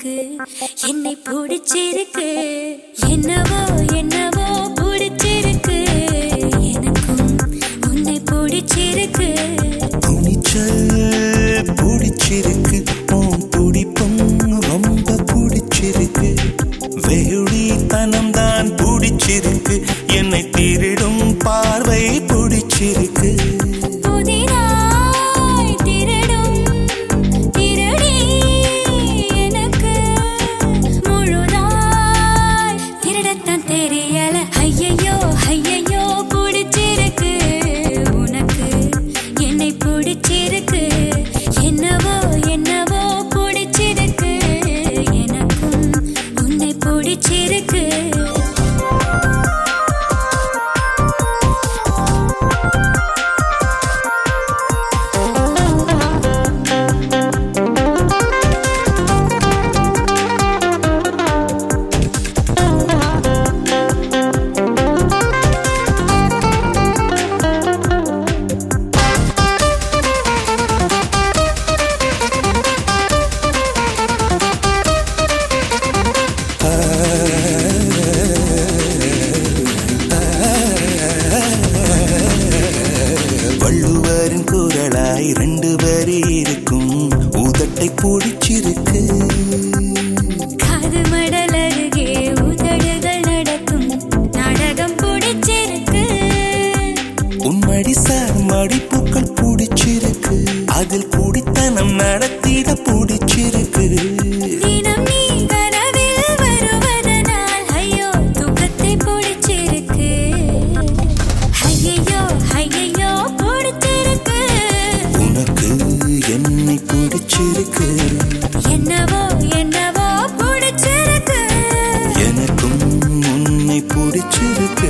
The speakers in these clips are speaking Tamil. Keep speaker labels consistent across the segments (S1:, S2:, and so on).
S1: உனக்கு என்னை பிடிச்சிருக்கு என்னவோ என்னவோ பிடிச்சிருக்கு எனக்கும் உன்னை பிடிச்சிருக்கு
S2: துணிச்சல் பிடிச்சிருக்கு உன் துடிப்பும் ரொம்ப பிடிச்சிருக்கு வெகுளித்தனம் தான் பிடிச்சிருக்கு என்னை திருடும் பார்வை பிடிச்சிருக்கு
S1: புதிதாய் திருடும் திருடி எனக்கு முழுதாய் திருடத்தான் தெரியல ஐயையோ ஐயையோ பிடிச்சிருக்கு உனக்கு என்னை பிடிச்சிருக்கு என்னவோ என்னவோ பிடிச்சிருக்கு எனக்கும் உன்னை பிடிச்சிருக்கு
S2: வள்ளுவரின் குரலாய் ரெண்டு வரி இருக்கும் உதட்டை பிடிச்சிருக்கு
S1: காது மடல் அருகே உதடுகள் நடக்கும் நாடகம் பிடிச்சிருக்கு
S2: உன்மடி சார் மடிப்புக்கள் பிடிச்சிருக்கு அதில் குடித்தனம் நடத்திட பிடிச்சிருக்கு
S1: தினம் நீ கனவில் வருவதனால் ஐயோ தூக்கத்தை பிடிச்சிருக்கு ஐயையோ ஐயையோ பிடிச்சிருக்கு
S2: உனக்கு என்னை பிடிச்சிருக்கு
S1: என்னவோ என்னவோ பிடிச்சிருக்கு
S2: எனக்கும் உன்னை பிடிச்சிருக்கு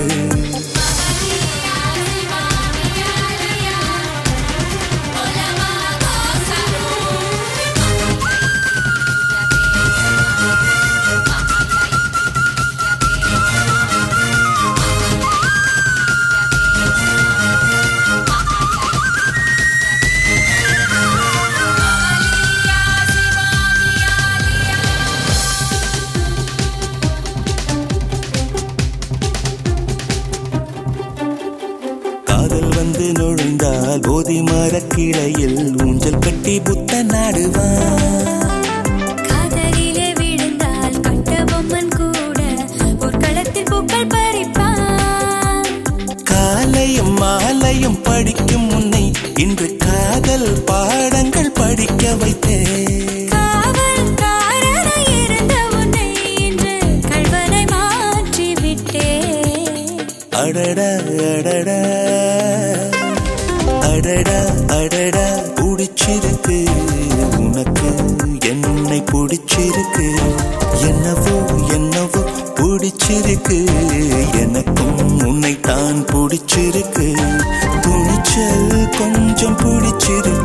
S2: காதல் வந்து நுழைந்தால் போதி மரக்கிளையில் ஊஞ்சல் கட்டி புத்த நாடுவான்
S1: காதலிலே விழுந்தால் கட்ட பொம்மன் கூட பொற்களத்தில் பூக்கள் பறிப்பான்
S2: காலையும் மாலையும் படிக்கும் உன்னை இன்று காதல் பாடங்கள் படிக்க வைத்தேன்
S1: காவல்காரனை இருந்த உன்னை இன்று கள்வனை மாற்றி விட்டேன்
S2: அடடா அடடா அடடா அடடா பிடிச்சிருக்கு உனக்கு என்னை பிடிச்சிருக்கு என்னவோ என்னவோ பிடிச்சிருக்கு எனக்கும் உன்னை தான் பிடிச்சிருக்கு துணிச்சல் கொஞ்சம் பிடிச்சிருக்கு